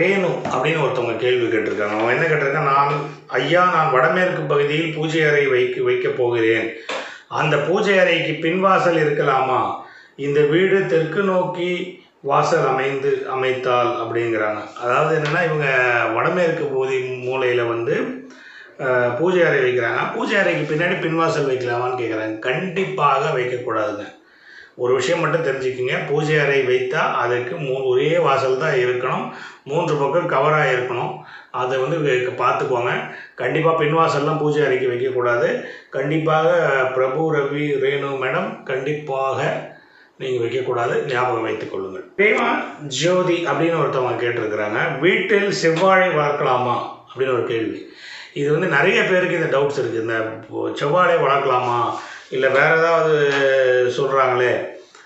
ரேணு அப்படின்னு ஒருத்தவங்க கேள்வி கேட்டிருக்காங்க அவன் என்ன கேட்டிருக்கான் நான் ஐயா நான் வடமேற்கு பகுதியில் பூஜை அறை வைக்க வைக்கப் போகிறேன் அந்த பூஜை அறைக்கு பின்வாசல் இருக்கலாமா இந்த வீடு தெற்கு நோக்கி வாசல் அமைந்து அமைத்தால் அப்படிங்கிறாங்க அதாவது என்னென்னா இவங்க வடமேற்கு பகுதி மூலையில் வந்து அஹ், பூஜை அறை வைக்கிறாங்க பூஜை அறைக்கு பின்னாடி பின்வாசல் வைக்கலாமான்னு கேட்குறாங்க கண்டிப்பாக வைக்கக்கூடாதுங்க ஒரு விஷயம் மட்டும் தெரிஞ்சுக்கிங்க பூஜை அறை வைத்தால் அதுக்கு மூ ஒரே வாசல் தான் இருக்கணும் மூன்று பக்கம் கவராக இருக்கணும் அதை வந்து வே- பார்த்துக்கோங்க கண்டிப்பாக பின்வாசல்லாம் பூஜை அறைக்கு வைக்கக்கூடாது கண்டிப்பாக பிரபு ரவி ரேணு மேடம் கண்டிப்பாக நீங்கள் வைக்கக்கூடாது ஞாபகம் வைத்துக் கொள்ளுங்கள் பிரேமா ஜோதி அப்படின்னு ஒருத்தவங்க கேட்டிருக்கிறாங்க வீட்டில் செவ்வாழை வளர்க்கலாமா அப்படின்னு ஒரு கேள்வி இது வந்து நிறைய பேருக்கு இந்த டவுட்ஸ் இருக்குது இந்த இப்போ செவ்வாழை வளர்க்கலாமா இல்லை வேறு ஏதாவது சொல்கிறாங்களே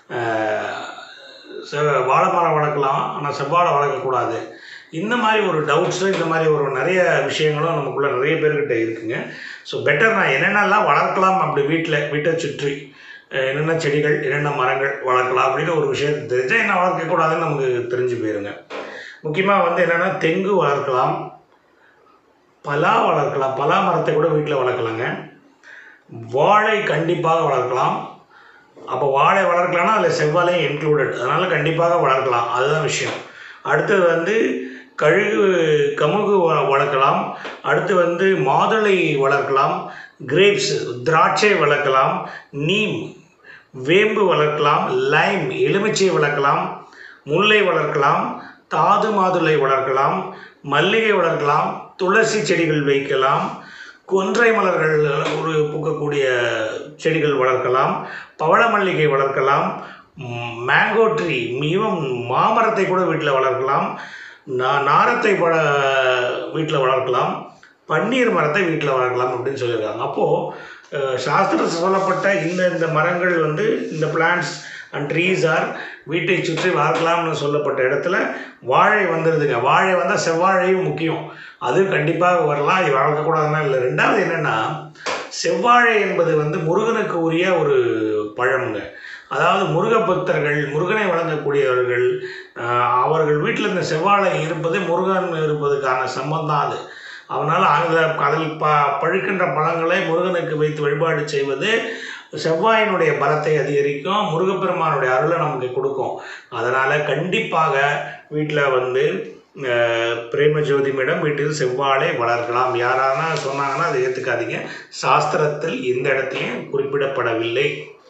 வாழை மரம் வளர்க்கலாம் ஆனால் செவ்வாழை வளர்க்கக்கூடாது இந்த மாதிரி ஒரு டவுட்ஸு இந்த மாதிரி ஒரு நிறைய விஷயங்களும் நமக்குள்ளே நிறைய பேர்கிட்ட இருக்குங்க ஸோ பெட்டர் நான் என்னென்னலாம் வளர்க்கலாம் அப்படி வீட்டில் வீட்டை சுற்றி அஹ், என்னென்ன செடிகள் என்னென்ன மரங்கள் வளர்க்கலாம் அப்படின்னு ஒரு விஷயத்தை தெரிஞ்சால் என்ன வளர்க்கக்கூடாதுன்னு நமக்கு தெரிஞ்சு போயிருங்க முக்கியமாக வந்து என்னென்னா தெங்கு வளர்க்கலாம் பலா வளர்க்கலாம் பலா மரத்தை கூட வீட்டில் வளர்க்கலாங்க வாழை கண்டிப்பாக வளர்க்கலாம் அப்போ வாழை வளர்க்கலாம்னா அதில் செவ்வாழையும் இன்க்ளூடட் அதனால் கண்டிப்பாக வளர்க்கலாம் அதுதான் விஷயம் அடுத்தது வந்து கழுகு கமுகு வ- வளர்க்கலாம் அடுத்து வந்து மாதுளை வளர்க்கலாம் கிரேப்ஸ் திராட்சை வளர்க்கலாம் நீம் வேம்பு வளர்க்கலாம் லைம் எலுமிச்சை வளர்க்கலாம் முல்லை வளர்க்கலாம் தாது மாதுளை வளர்க்கலாம் மல்லிகை வளர்க்கலாம் துளசி செடிகள் வைக்கலாம் கொன்றை மலர்கள் ஒரு பூக்கக்கூடிய செடிகள் வளர்க்கலாம் பவள மல்லிகை வளர்க்கலாம் மேங்கோ ட்ரீ மிகவும் மாமரத்தை கூட வீட்டில் வளர்க்கலாம் நா- நாரத்தை பழ வீட்டில் வளர்க்கலாம் பன்னீர் மரத்தை வீட்டில் வளர்க்கலாம் அப்படின்னு சொல்லியிருக்காங்க அப்போது சாஸ்திரத்தில் சொல்லப்பட்ட இந்த இந்த மரங்கள் வந்து இந்த பிளான்ட்ஸ் அண்ட் ட்ரீஸ் ஆர் வீட்டை சுற்றி வளர்க்கலாம்னு சொல்லப்பட்ட இடத்துல வாழை வந்துடுதுங்க வாழை வந்தால் செவ்வாழையும் முக்கியம் அது கண்டிப்பாக வரலாம் இது வளர்க்கக்கூடாதுன்னா இல்லை ரெண்டாவது என்னென்னா செவ்வாழை என்பது வந்து முருகனுக்கு உரிய ஒரு பழமுங்க அதாவது முருகபக்தர்கள் முருகனை வழங்கக்கூடியவர்கள் ஆஹ், அவர்கள் வீட்டில் இந்த செவ்வாழை இருப்பது முருகன் இருப்பதுக்கான சம்பந்தம் அது அதனால் அதில் அதில் ப பழுக்கின்ற பழங்களை முருகனுக்கு வைத்து வழிபாடு செய்வது செவ்வாயினுடைய பலத்தை அதிகரிக்கும் முருகப்பெருமானுடைய அருளை நமக்கு கொடுக்கும் அதனால் கண்டிப்பாக வீட்டில் வந்து அஹ், பிரேமஜோதி மேடம் வீட்டில் செவ்வாழை வளர்க்கலாம் யாரானா சொன்னாங்கன்னா அதை ஏற்றுக்காதீங்க சாஸ்திரத்தில் எந்த இடத்துலையும் குறிப்பிடப்படவில்லை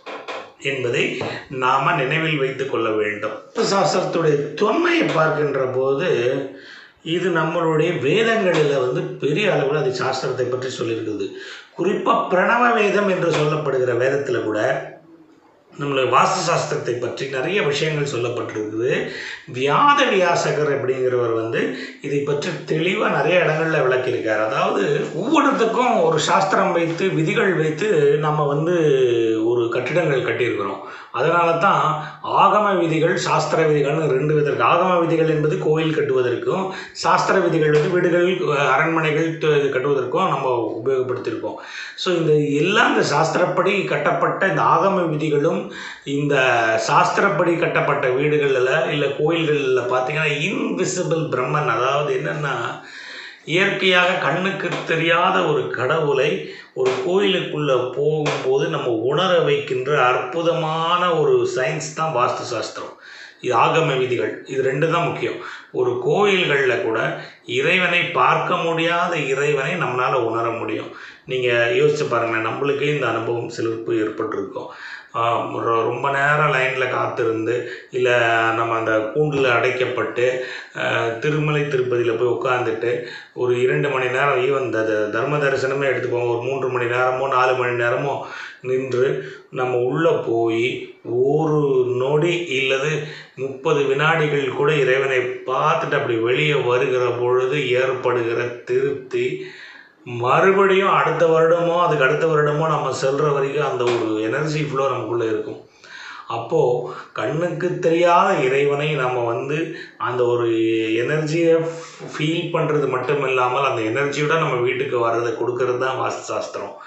என்பதை நாம் நினைவில் வைத்து கொள்ள வேண்டும் சாஸ்திரத்துடைய தொன்மையை பார்க்கின்ற போது இது நம்மளுடைய வேதங்களில் வந்து பெரிய அளவில் அது சாஸ்திரத்தை பற்றி சொல்லியிருக்குது குறிப்பாக பிரணவ வேதம் என்று சொல்லப்படுகிற வேதத்தில் கூட நம்மளுடைய வாஸ்து சாஸ்திரத்தை பற்றி நிறைய விஷயங்கள் சொல்லப்பட்டிருக்குது வியாத வியாசகர் அப்படிங்கிறவர் வந்து இதை பற்றி தெளிவாக நிறைய இடங்களில் விளக்கியிருக்கார் அதாவது ஒவ்வொருத்துக்கும் ஒரு சாஸ்திரம் வைத்து விதிகள் வைத்து நம்ம வந்து ஒரு கட்டிடங்கள் கட்டியிருக்கிறோம் அதனால தான் ஆகம விதிகள் சாஸ்திர விதிகள்னு ரெண்டு விதம் ஆகம விதிகள் என்பது கோயில் கட்டுவதற்கும் சாஸ்திர விதிகள் வந்து வீடுகள் அஹ், அரண்மனைகள் து- இது கட்டுவதற்கும் நம்ம உபயோகப்படுத்தியிருக்கோம் ஸோ இந்த எல்லாம் இந்த சாஸ்திரப்படி கட்டப்பட்ட இந்த ஆகம விதிகளும் இந்த சாஸ்திரப்படி கட்டப்பட்ட வீடுகளில் இல்லை கோயில்களில் பார்த்தீங்கன்னா இன்விசிபிள் பிரம்மன் அதாவது என்னென்னா இயற்கையாக கண்ணுக்கு தெரியாத ஒரு கடவுளை ஒரு கோயிலுக்குள்ளே போகும்போது நம்ம உணர வைக்கின்ற அற்புதமான ஒரு சயின்ஸ் தான் வாஸ்து சாஸ்திரம் இது ஆகம விதிகள் இது ரெண்டு தான் முக்கியம் ஒரு கோயில்களில் கூட இறைவனை பார்க்க முடியாத இறைவனை நம்மளால் உணர முடியும் நீங்கள் யோசிச்சு பாருங்களேன் நம்மளுக்கே இந்த அனுபவம் சிலருக்கு ஏற்பட்டிருக்கும் ஆஹ் ரொ- ரொம்ப நேரம் லைனில் காத்திருந்து இல்லை நம்ம அந்த கூண்டில் அடைக்கப்பட்டு ஆஹ் திருமலை திருப்பதியில் போய் உட்காந்துட்டு ஒரு இரண்டு மணி நேரம் ஈவன் த த- தர்ம தரிசனமே எடுத்துக்கோங்க ஒரு மூன்று மணி நேரமோ நாலு மணி நேரமோ நின்று நம்ம உள்ளே போய் ஒரு நொடி இல்லது முப்பது வினாடிகள் கூட இறைவனை பார்த்துட்டு அப்படி வெளியே வருகிற பொழுது ஏற்படுகிற திருப்தி மறுபடியும் அடுத்த வருடமோ அதுக்கு அடுத்த வருடமோ நம்ம செல்கிற வரைக்கும் அந்த ஒரு எனர்ஜி ஃப்ளோ நமக்குள்ளே இருக்கும் அப்போது கண்ணுக்கு தெரியாத இறைவனை நம்ம வந்து அந்த ஒரு எனர்ஜியை ஃபீல் பண்ணுறது மட்டும் இல்லாமல் அந்த எனர்ஜியோட நம்ம வீட்டுக்கு வர்றதை கொடுக்கறது தான் வாஸ்து சாஸ்திரம்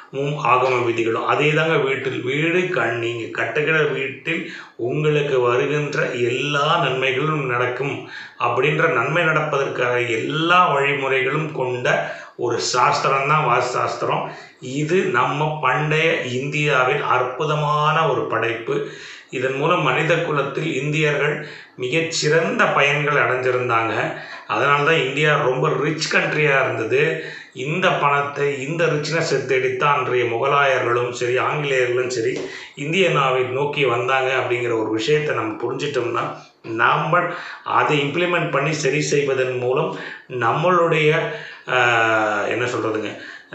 ஆகம விதிகளும் அதே தாங்க வீட்டில் வீடு கண் நீங்கள் கட்டுகிற வீட்டில் உங்களுக்கு வருகின்ற எல்லா நன்மைகளும் நடக்கும் அப்படின்ற நன்மை நடப்பதற்காக எல்லா வழிமுறைகளும் கொண்ட ஒரு சாஸ்திரம் தான் வாஸ்து சாஸ்திரம் இது நம்ம பண்டைய இந்தியாவின் அற்புதமான ஒரு படைப்பு இதன் மூலம் மனித குலத்தில் இந்தியர்கள் மிகச்சிறந்த பயன்கள் அடைஞ்சிருந்தாங்க அதனால தான் இந்தியா ரொம்ப ரிச் கண்ட்ரியாக இருந்தது இந்த பணத்தை இந்த ரிச்னஸ் தேடித்தான் அன்றைய முகலாயர்களும் சரி ஆங்கிலேயர்களும் சரி இந்திய நாவை நோக்கி வந்தாங்க அப்படிங்கிற ஒரு விஷயத்தை நம்ம புரிஞ்சிட்டோம்னா நாம் அதை இம்ப்ளிமெண்ட் பண்ணி சரி செய்வதன் மூலம் நம்மளுடைய ஆஹ், என்ன சொல்கிறதுங்க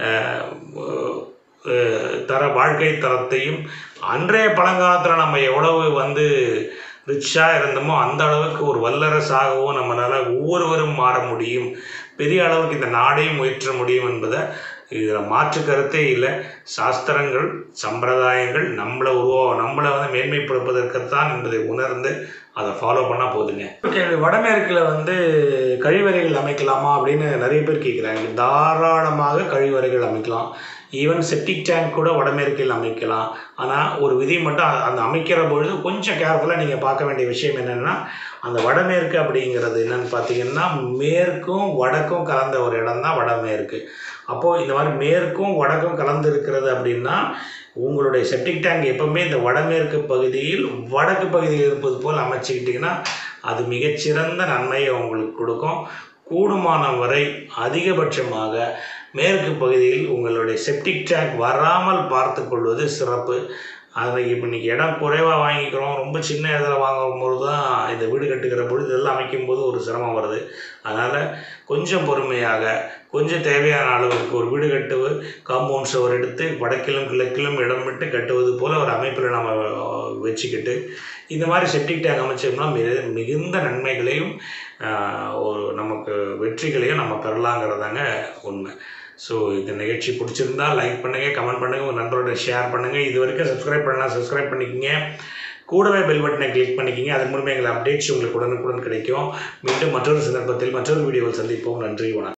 தர வாழ்க்கை தரத்தையும் அன்றைய பழங்காலத்தில் நம்ம எவ்வளவு வந்து ரிச்சாக இருந்தோமோ அந்த அளவுக்கு ஒரு வல்லரசாகவும் நம்மளால் ஒவ்வொருவரும் மாற முடியும் பெரிய அளவுக்கு இந்த நாடையும் உயற்ற முடியும் என்பதை இதில் மாற்று கருத்தே இல்லை சாஸ்திரங்கள் சம்பிரதாயங்கள் நம்மளை உருவா நம்மளை வந்து மேன்மைப்படுத்துவதற்குத்தான் என்பதை உணர்ந்து அதை ஃபாலோ பண்ணால் போதுங்க கேள்வி வடமேற்கில் வந்து கழிவறைகள் அமைக்கலாமா அப்படின்னு நிறைய பேர் கேட்குறாங்க தாராளமாக கழிவறைகள் அமைக்கலாம் ஈவன் செப்டிக் டேங்க் கூட வடமேற்கில் அமைக்கலாம் ஆனால் ஒரு விதி மட்டும் அ- அந்த அமைக்கிற பொழுது கொஞ்சம் கேர்ஃபுல்லாக நீங்கள் பார்க்க வேண்டிய விஷயம் என்னென்னா அந்த வடமேற்கு அப்படிங்கிறது என்னன்னு பார்த்தீங்கன்னா மேற்கும் வடக்கும் கலந்த ஒரு இடம் தான் வடமேற்கு அப்போது இந்த மாதிரி மேற்கும் வடக்கும் கலந்து இருக்கிறது அப்படின்னா உங்களுடைய செப்டிக் டேங்க் எப்பவுமே இந்த வடமேற்கு பகுதியில் வடக்கு பகுதியில் இருப்பது போல் அமைச்சுக்கிட்டிங்கன்னா அது மிகச்சிறந்த நன்மையை உங்களுக்கு கொடுக்கும் கூடுமான வரை அதிகபட்சமாக மேற்கு பகுதியில் உங்களுடைய செப்டிக் டேங்க் வராமல் பார்த்து கொள்வது சிறப்பு அதில் இப்போ இன்றைக்கி இடம் குறைவாக வாங்கிக்கிறோம் ரொம்ப சின்ன இடத்துல வாங்கும்போது தான் இந்த வீடு கட்டுகிற பொழுது இதெல்லாம் அமைக்கும்போது ஒரு சிரமம் வருது அதனால் கொஞ்சம் பொறுமையாக கொஞ்சம் தேவையான அளவுக்கு ஒரு வீடு கட்டுவது காம்பவுண்ட் சுவர் எடுத்து வடக்கிலும் கிழக்கிலும் இடம் விட்டு கட்டுவது போல் ஒரு அமைப்பில் நம்ம வச்சுக்கிட்டு இந்த மாதிரி செப்டிக் டேங்க் அமைச்சோம்னா மிக மிகுந்த நன்மைகளையும் ஆஹ், ஒரு நமக்கு வெற்றிகளையும் நம்ம பெறலாங்கிறதாங்க உண்மை ஸோ இந்த நிகழ்ச்சி பிடிச்சிருந்தா லைக் பண்ணுங்கள் கமெண்ட் பண்ணுங்கள் உங்கள் நண்பரோட ஷேர் பண்ணுங்கள் இது வரைக்கும் சப்ஸ்கிரைப் பண்ணலாம் சப்ஸ்கிரைப் பண்ணிக்கங்க கூடவே பெல் பட்டனை கிளிக் பண்ணிக்கிங்க அது மூலமாக எங்கள் அப்டேட்ஸ் உங்களுக்கு உடனுக்குடன் கிடைக்கும் மீண்டும் மற்றொரு சந்தர்ப்பத்தில் மற்றொரு வீடியோவில் சந்திப்போம் நன்றி வணக்கம்